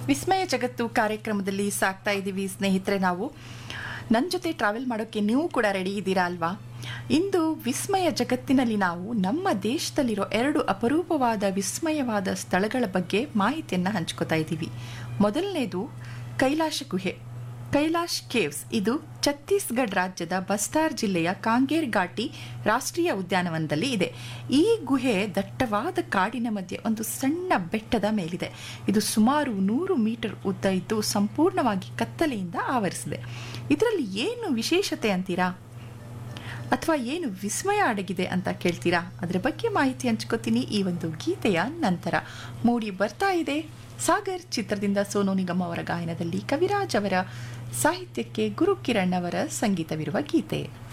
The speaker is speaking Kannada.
ವಿಸ್ಮಯ ಜಗತ್ತು ಕಾರ್ಯಕ್ರಮದಲ್ಲಿ ಸಾಕ್ತಾ ಇದ್ದೀವಿ ಸ್ನೇಹಿತರೆ ನಾವು ನನ್ನ ಜೊತೆ ಟ್ರಾವೆಲ್ ಮಾಡೋಕ್ಕೆ ನೀವು ಕೂಡ ರೆಡಿ ಇದ್ದೀರಾ ಅಲ್ವಾ ಇಂದು ವಿಸ್ಮಯ ಜಗತ್ತಿನಲ್ಲಿ ನಾವು ನಮ್ಮ ದೇಶದಲ್ಲಿರೋ ಎರಡು ಅಪರೂಪವಾದ ವಿಸ್ಮಯವಾದ ಸ್ಥಳಗಳ ಬಗ್ಗೆ ಮಾಹಿತಿಯನ್ನು ಹಂಚ್ಕೋತಾ ಇದ್ದೀವಿ ಮೊದಲನೇದು ಕೈಲಾಶ ಗುಹೆ ಕೈಲಾಶ್ ಕೇವ್ಸ್ ಇದು ಛತ್ತೀಸ್ಗಢ ರಾಜ್ಯದ ಬಸ್ತಾರ್ ಜಿಲ್ಲೆಯ ಕಾಂಗೇರ್ ಘಾಟಿ ರಾಷ್ಟ್ರೀಯ ಉದ್ಯಾನವನದಲ್ಲಿ ಇದೆ ಈ ಗುಹೆ ದಟ್ಟವಾದ ಕಾಡಿನ ಮಧ್ಯೆ ಒಂದು ಸಣ್ಣ ಬೆಟ್ಟದ ಮೇಲಿದೆ ಇದು ಸುಮಾರು ನೂರು ಮೀಟರ್ ಉದ್ದ ಇದ್ದು ಸಂಪೂರ್ಣವಾಗಿ ಕತ್ತಲೆಯಿಂದ ಆವರಿಸಿದೆ ಇದರಲ್ಲಿ ಏನು ವಿಶೇಷತೆ ಅಂತೀರಾ ಅಥವಾ ಏನು ವಿಸ್ಮಯ ಅಡಗಿದೆ ಅಂತ ಕೇಳ್ತೀರಾ ಅದರ ಬಗ್ಗೆ ಮಾಹಿತಿ ಹಂಚ್ಕೋತೀನಿ ಈ ಒಂದು ಗೀತೆಯ ನಂತರ ಮೂಡಿ ಬರ್ತಾ ಇದೆ ಸಾಗರ್ ಚಿತ್ರದಿಂದ ಸೋನು ನಿಗಮ್ ಅವರ ಗಾಯನದಲ್ಲಿ ಕವಿರಾಜ್ ಅವರ ಸಾಹಿತ್ಯಕ್ಕೆ ಗುರು ಕಿರಣ್ ಅವರ ಸಂಗೀತವಿರುವ ಗೀತೆ